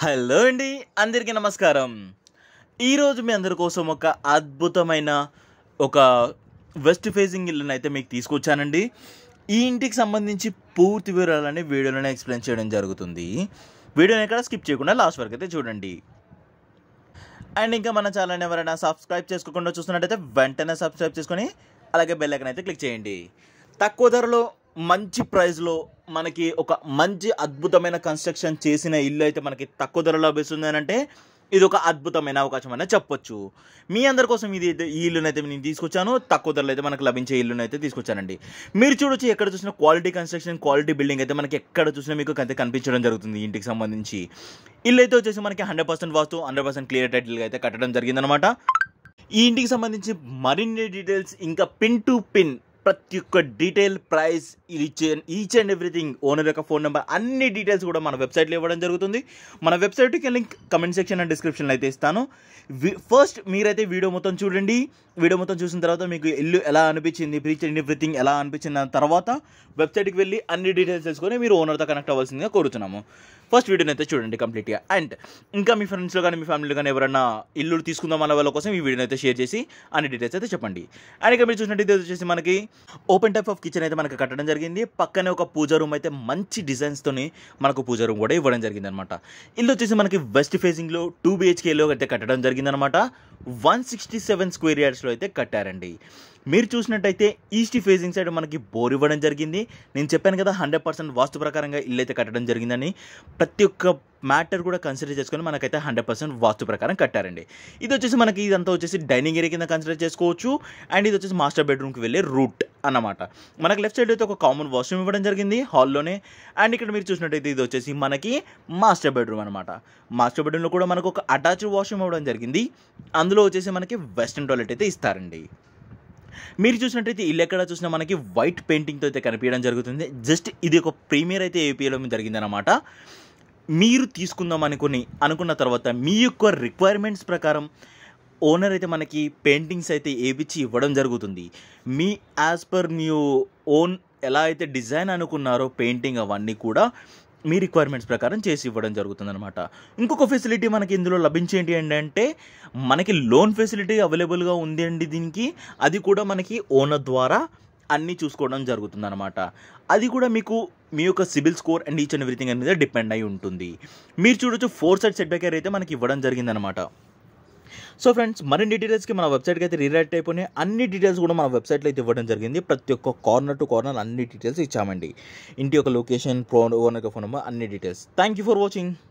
hello అండి అందరికీ నమస్కారం ఈరోజు మీ అందరి కోసం ఒక అద్భుతమైన ఒక వెస్ట్ ఫేసింగ్ ఇల్లుని అయితే మీకు తీసుకొచ్చానండి ఈ ఇంటికి సంబంధించి పూర్తి వివరాలని వీడియోలోనే ఎక్స్ప్లెయిన్ చేయడం జరుగుతుంది వీడియోని ఎక్కడ స్కిప్ చేయకుండా లాస్ట్ వరకు అయితే చూడండి అండ్ ఇంకా మన ఛానల్ని ఎవరైనా సబ్స్క్రైబ్ చేసుకోకుండా చూస్తున్నట్టయితే వెంటనే సబ్స్క్రైబ్ చేసుకొని అలాగే బెల్ ఐకన్ అయితే క్లిక్ చేయండి తక్కువ ధరలో మంచి ప్రైస్లో మనకి ఒక మంచి అద్భుతమైన కన్స్ట్రక్షన్ చేసిన ఇల్లు అయితే మనకి తక్కువ ధరలో లభిస్తుంది అని అంటే ఇది ఒక అద్భుతమైన అవకాశం అనే చెప్పొచ్చు మీ అందరి కోసం ఇది అయితే ఈ ఇల్లుని అయితే నేను తీసుకొచ్చాను తక్కువ ధరలో అయితే మనకు లభించే ఇల్లుని అయితే తీసుకొచ్చానండి మీరు చూడొచ్చు ఎక్కడ చూసినా క్వాలిటీ కన్స్ట్రక్షన్ క్వాలిటీ బిల్డింగ్ అయితే మనకి ఎక్కడ చూసినా మీకు అయితే కనిపించడం జరుగుతుంది ఈ ఇంటికి సంబంధించి ఇల్లు అయితే వచ్చేసి మనకి hundred percent vastu hundred percent clear టైటిల్గా అయితే కట్టడం జరిగిందనమాట ఈ ఇంటికి సంబంధించి మరిన్ని డీటెయిల్స్ ఇంకా పిన్ టు పిన్ ప్రతి ఒక్క detail price each each and everything owner యొక్క ఫోన్ నెంబర్ అన్ని డీటెయిల్స్ కూడా మన వెబ్సైట్లో ఇవ్వడం జరుగుతుంది మన వెబ్సైట్కి లింక్ కమెంట్ సెక్షన్ అండ్ డిస్క్రిప్షన్లో అయితే ఇస్తాను ఫస్ట్ మీరైతే వీడియో మొత్తం చూడండి వీడియో మొత్తం చూసిన తర్వాత మీకు ఇల్లు ఎలా అనిపించింది ప్రీచ్ అండ్ ఎవ్రీథింగ్ ఎలా అనిపించింది దాని తర్వాత వెబ్సైట్కి వెళ్ళి అన్ని డీటెయిల్స్ తెలుసుకొని మీరు ఓనర్తో కనెక్ట్ అవ్వాల్సిందిగా కోరుతున్నాము ఫస్ట్ వీడియోని అయితే చూడండి కంప్లీట్గా అండ్ ఇంకా మీ ఫ్రెండ్స్లో కానీ మీ ఫ్యామిలీలో కానీ ఎవరైనా ఇల్లు తీసుకుందాం అన్న వాళ్ళ కోసం ఈ వీడియోని అయితే షేర్ చేసి అన్ని డీటెయిల్స్ అయితే చెప్పండి అండ్ ఇక మీరు చూసినట్టు ఇది వచ్చేసి మనకి ఓపెన్ టైప్ ఆఫ్ కిచెన్ అయితే మనకి కట్టడం జరిగింది పక్కనే ఒక పూజ రూమ్ అయితే మంచి డిజైన్స్తోని మనకు పూజ రూమ్ కూడా ఇవ్వడం జరిగింది అనమాట ఇల్లు వచ్చేసి మనకి వెస్ట్ ఫేసింగ్లో టూ బిహెచ్కేలో అయితే కట్టడం జరిగిందనమాట వన్ సిక్స్టీ సెవెన్ స్క్వేర్ యార్డ్స్లో అయితే కట్టారండి మీరు చూసినట్టయితే ఈస్ట్ ఫేసింగ్ సైడ్ మనకి బోర్ ఇవ్వడం జరిగింది నేను చెప్పాను కదా హండ్రెడ్ పర్సెంట్ వాస్తు ప్రకారంగా ఇల్లు అయితే కట్టడం జరిగిందని ప్రతి ఒక్క మ్యాటర్ కూడా కన్సిడర్ చేసుకొని మనకైతే హండ్రెడ్ పర్సెంట్ వాస్తు ప్రకారం కట్టారండి ఇది వచ్చేసి మనకి ఇదంతా వచ్చేసి డైనింగ్ ఏరియా కింద కన్సిడర్ చేసుకోవచ్చు అండ్ ఇది వచ్చేసి మాస్టర్ బెడ్రూమ్కి వెళ్ళే రూట్ అన్నమాట మనకి లెఫ్ట్ సైడ్ అయితే ఒక కామన్ వాష్రూమ్ ఇవ్వడం జరిగింది హాల్లోనే అండ్ ఇక్కడ మీరు చూసినట్టయితే ఇది వచ్చేసి మనకి మాస్టర్ బెడ్రూమ్ అనమాట మాస్టర్ బెడ్రూమ్లో కూడా మనకు ఒక అటాచ్డ్ వాష్రూమ్ ఇవ్వడం జరిగింది అందులో వచ్చేసి మనకి వెస్ట్రన్ టాయిలెట్ అయితే ఇస్తారండి మీరు చూసినట్టయితే ఇల్లు ఎక్కడ చూసినా మనకి వైట్ పెయింటింగ్తో అయితే కనిపించడం జరుగుతుంది జస్ట్ ఇది ఒక ప్రీమియర్ అయితే ఏపీలో జరిగిందనమాట మీరు తీసుకుందాం అనుకుని అనుకున్న తర్వాత మీ యొక్క రిక్వైర్మెంట్స్ ప్రకారం ఓనర్ అయితే మనకి పెయింటింగ్స్ అయితే ఏపిచ్చి ఇవ్వడం జరుగుతుంది మీ యాజ్ పర్ న్యూ ఓన్ ఎలా అయితే డిజైన్ అనుకున్నారో పెయింటింగ్ అవన్నీ కూడా మీ రిక్వైర్మెంట్స్ ప్రకారం చేసి ఇవ్వడం జరుగుతుందన్నమాట ఇంకొక ఫెసిలిటీ మనకి ఇందులో లభించేంటి ఏంటంటే మనకి లోన్ ఫెసిలిటీ అవైలబుల్గా ఉంది అండి దీనికి అది కూడా మనకి ఓనర్ ద్వారా అన్నీ చూసుకోవడం జరుగుతుందన్నమాట అది కూడా మీకు మీ యొక్క CIBIL score and each and everything అనేది డిపెండ్ అయి ఉంటుంది మీరు చూడొచ్చు ఫోర్ సైడ్ సెట్ బ్యాక్ అయితే మనకి ఇవ్వడం జరిగిందనమాట సో ఫ్రెండ్స్ మరిన్ని డీటెయిల్స్కి మన వెబ్సైట్కి అయితే రీరైట్ అయిపోయినాయి అన్ని డీటెయిల్స్ కూడా మన వెబ్సైట్లో అయితే ఇవ్వడం జరిగింది ప్రతి ఒక్క కార్నర్ టు కార్నర్ అన్ని డీటెయిల్స్ ఇచ్చామండి ఇంటి యొక్క location phone owner phone number అన్ని details thank you for watching